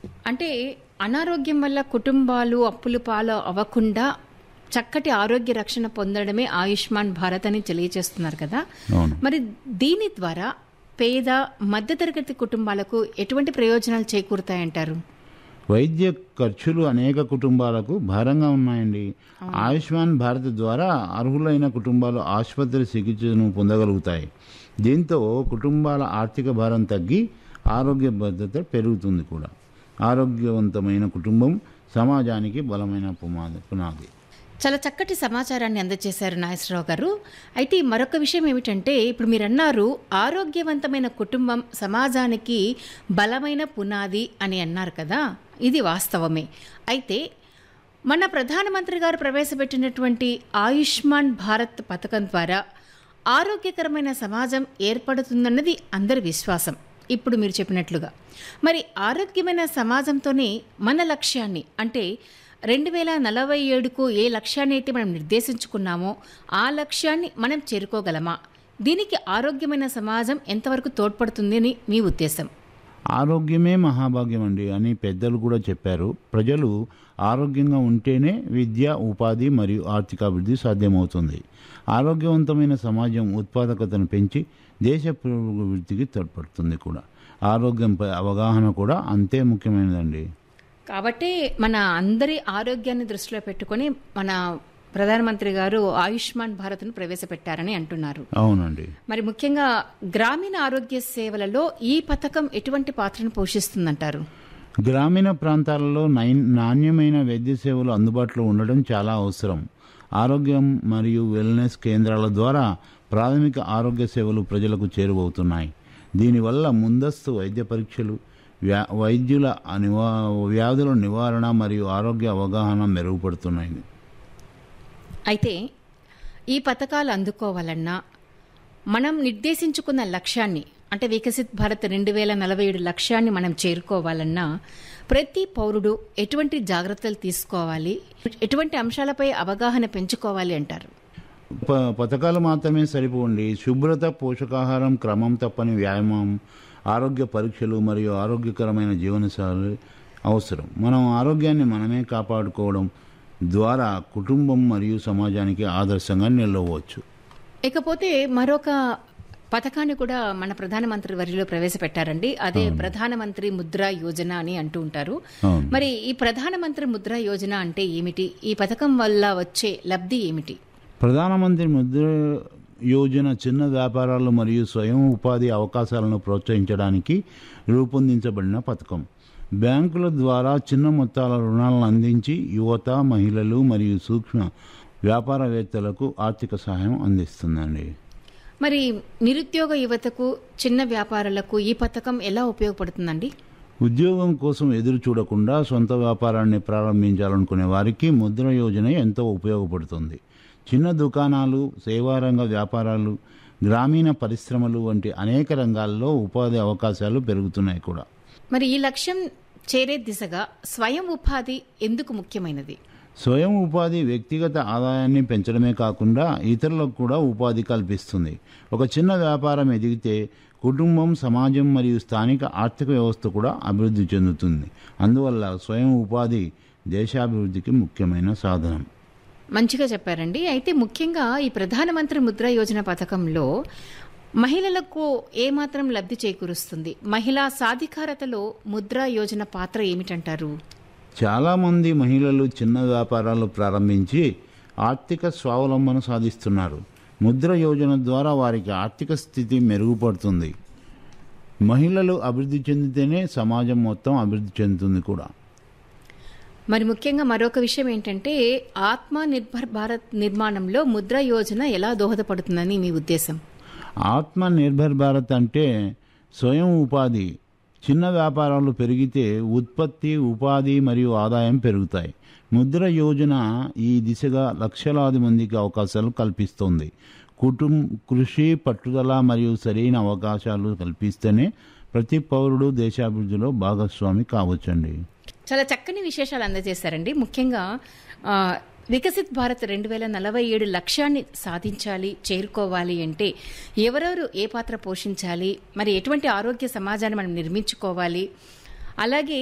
అంటే అనారోగ్యం వల్ల కుటుంబాలు అప్పులు పాలు అవ్వకుండా చక్కటి ఆరోగ్య రక్షణ పొందడమే ఆయుష్మాన్ భారత్ అని తెలియజేస్తున్నారు కదా అవును మరి దీని ద్వారా పేద మధ్యతరగతి కుటుంబాలకు ఎటువంటి ప్రయోజనాలు చేకూరుతాయంటారు వైద్య ఖర్చులు అనేక కుటుంబాలకు భారంగా ఉన్నాయండి ఆయుష్మాన్ భారత్ ద్వారా అర్హులైన కుటుంబాలు ఆసుపత్రి చికిత్సను పొందగలుగుతాయి దీంతో కుటుంబాల ఆర్థిక భారం తగ్గి ఆరోగ్య భద్రత పెరుగుతుంది కూడా ఆరోగ్యవంతమైన కుటుంబం సమాజానికి బలమైన పునాది పునాది చాలా చక్కటి సమాచారాన్ని అందజేశారు నాగేశ్వరరావు గారు అయితే మరొక విషయం ఏమిటంటే ఇప్పుడు మీరు అన్నారు ఆరోగ్యవంతమైన కుటుంబం సమాజానికి బలమైన పునాది అని అన్నారు కదా ఇది వాస్తవమే అయితే మన ప్రధానమంత్రి గారు ప్రవేశపెట్టినటువంటి ఆయుష్మాన్ భారత్ పథకం ద్వారా ఆరోగ్యకరమైన సమాజం ఏర్పడుతుందన్నది అందరి విశ్వాసం ఇప్పుడు మీరు చెప్పినట్లుగా మరి ఆరోగ్యమైన సమాజంతోనే మన లక్ష్యాన్ని అంటే రెండు వేల నలభై ఏడుకు ఏ లక్ష్యాన్ని అయితే మనం నిర్దేశించుకున్నామో ఆ లక్ష్యాన్ని మనం చేరుకోగలమా దీనికి ఆరోగ్యమైన సమాజం ఎంతవరకు తోడ్పడుతుంది అని మీ ఉద్దేశం ఆరోగ్యమే మహాభాగ్యం అండి అని పెద్దలు కూడా చెప్పారు ప్రజలు ఆరోగ్యంగా ఉంటేనే విద్య ఉపాధి మరియు ఆర్థికాభివృద్ధి సాధ్యమవుతుంది ఆరోగ్యవంతమైన సమాజం ఉత్పాదకతను పెంచి దేశ అభివృద్ధికి తోడ్పడుతుంది కూడా ఆరోగ్యంపై అవగాహన కూడా అంతే ముఖ్యమైనదండి కాబట్టి మన అందరి ఆరోగ్యాన్ని దృష్టిలో పెట్టుకొని మన ప్రధానమంత్రి గారు ఆయుష్మాన్ భారత్ను ప్రవేశపెట్టారని అంటున్నారు అవునండి మరి ముఖ్యంగా గ్రామీణ ఆరోగ్య సేవలలో ఈ పథకం ఎటువంటి పాత్రను పోషిస్తుందంటారు గ్రామీణ ప్రాంతాలలో నై నాణ్యమైన వైద్య సేవలు అందుబాటులో ఉండడం చాలా అవసరం ఆరోగ్యం మరియు వెల్నెస్ కేంద్రాల ద్వారా ప్రాథమిక ఆరోగ్య సేవలు ప్రజలకు చేరువవుతున్నాయి దీనివల్ల ముందస్తు వైద్య పరీక్షలు వ్యా వైద్యుల నివా వ్యాధుల నివారణ మరియు ఆరోగ్య అవగాహన మెరుగుపడుతున్నాయి అయితే ఈ పథకాలు అందుకోవాలన్నా మనం నిర్దేశించుకున్న లక్ష్యాన్ని అంటే వికసిత్ భారత్ రెండు వేల నలభై ఏడు లక్ష్యాన్ని మనం చేరుకోవాలన్నా ప్రతి పౌరుడు ఎటువంటి జాగ్రత్తలు తీసుకోవాలి ఎటువంటి అంశాలపై అవగాహన పెంచుకోవాలి అంటారు ప పథకాలు మాత్రమే సరిపోండి శుభ్రత పోషకాహారం క్రమం తప్పని వ్యాయామం ఆరోగ్య పరీక్షలు మరియు ఆరోగ్యకరమైన జీవనశైలి అవసరం మనం ఆరోగ్యాన్ని మనమే కాపాడుకోవడం ద్వారా కుటుంబం మరియు సమాజానికి ఆదర్శంగా నిలవచ్చు ఇకపోతే మరొక పథకాన్ని కూడా మన ప్రధానమంత్రి వరిలో ప్రవేశపెట్టారండి అదే ప్రధానమంత్రి ముద్రా యోజన అని అంటూ ఉంటారు అవును మరి ఈ ప్రధానమంత్రి ముద్రా యోజన అంటే ఏమిటి ఈ పథకం వల్ల వచ్చే లబ్ధి ఏమిటి ప్రధానమంత్రి ముద్ర యోజన చిన్న వ్యాపారాలు మరియు స్వయం ఉపాధి అవకాశాలను ప్రోత్సహించడానికి రూపొందించబడిన పథకం బ్యాంకుల ద్వారా చిన్న మొత్తాల రుణాలను అందించి యువత మహిళలు మరియు సూక్ష్మ వ్యాపారవేత్తలకు ఆర్థిక సహాయం అందిస్తుందండి మరి నిరుద్యోగ యువతకు చిన్న వ్యాపారులకు ఈ పథకం ఎలా ఉపయోగపడుతుందండి ఉద్యోగం కోసం ఎదురు చూడకుండా సొంత వ్యాపారాన్ని ప్రారంభించాలనుకునే వారికి ముద్ర యోజన ఎంతో ఉపయోగపడుతుంది చిన్న దుకాణాలు సేవారంగ వ్యాపారాలు గ్రామీణ పరిశ్రమలు వంటి అనేక రంగాల్లో ఉపాధి అవకాశాలు పెరుగుతున్నాయి కూడా మరి ఈ లక్ష్యం చేరే దిశగా స్వయం ఉపాధి ఎందుకు ముఖ్యమైనది స్వయం ఉపాధి వ్యక్తిగత ఆదాయాన్ని పెంచడమే కాకుండా ఇతరులకు కూడా ఉపాధి కల్పిస్తుంది ఒక చిన్న వ్యాపారం ఎదిగితే కుటుంబం సమాజం మరియు స్థానిక ఆర్థిక వ్యవస్థ కూడా అభివృద్ధి చెందుతుంది అందువల్ల స్వయం ఉపాధి దేశాభివృద్ధికి ముఖ్యమైన సాధనం మంచిగా చెప్పారండి అయితే ముఖ్యంగా ఈ ప్రధానమంత్రి ముద్రా యోజన పథకంలో మహిళలకు ఏమాత్రం లబ్ధి చేకూరుస్తుంది మహిళా సాధికారతలో ముద్రా యోజన పాత్ర ఏమిటంటారు చాలామంది మహిళలు చిన్న వ్యాపారాలు ప్రారంభించి ఆర్థిక స్వావలంబన సాధిస్తున్నారు ముద్ర యోజన ద్వారా వారికి ఆర్థిక స్థితి మెరుగుపడుతుంది మహిళలు అభివృద్ధి చెందితేనే సమాజం మొత్తం అభివృద్ధి చెందుతుంది కూడా మరి ముఖ్యంగా మరొక విషయం ఏంటంటే ఆత్మ నిర్భర్ భారత్ నిర్మాణంలో ముద్రా యోజన ఎలా దోహదపడుతుందని మీ ఉద్దేశం ఆత్మ నిర్భర్ భారత్ అంటే స్వయం ఉపాధి చిన్న వ్యాపారాలు పెరిగితే ఉత్పత్తి ఉపాధి మరియు ఆదాయం పెరుగుతాయి ముద్ర యోజన ఈ దిశగా లక్షలాది మందికి అవకాశాలు కల్పిస్తుంది కుటుంబ కృషి పట్టుదల మరియు సరైన అవకాశాలు కల్పిస్తేనే ప్రతి పౌరుడు దేశాభివృద్ధిలో భాగస్వామి కావచ్చండి చాలా చక్కని విశేషాలు అందజేశారండి ముఖ్యంగా ఆ, వికసిత్ భారత్ రెండు వేల నలభై ఏడు లక్ష్యాన్ని సాధించాలి చేరుకోవాలి అంటే ఎవరెవరు ఏ పాత్ర పోషించాలి మరి ఎటువంటి ఆరోగ్య సమాజాన్ని మనం నిర్మించుకోవాలి అలాగే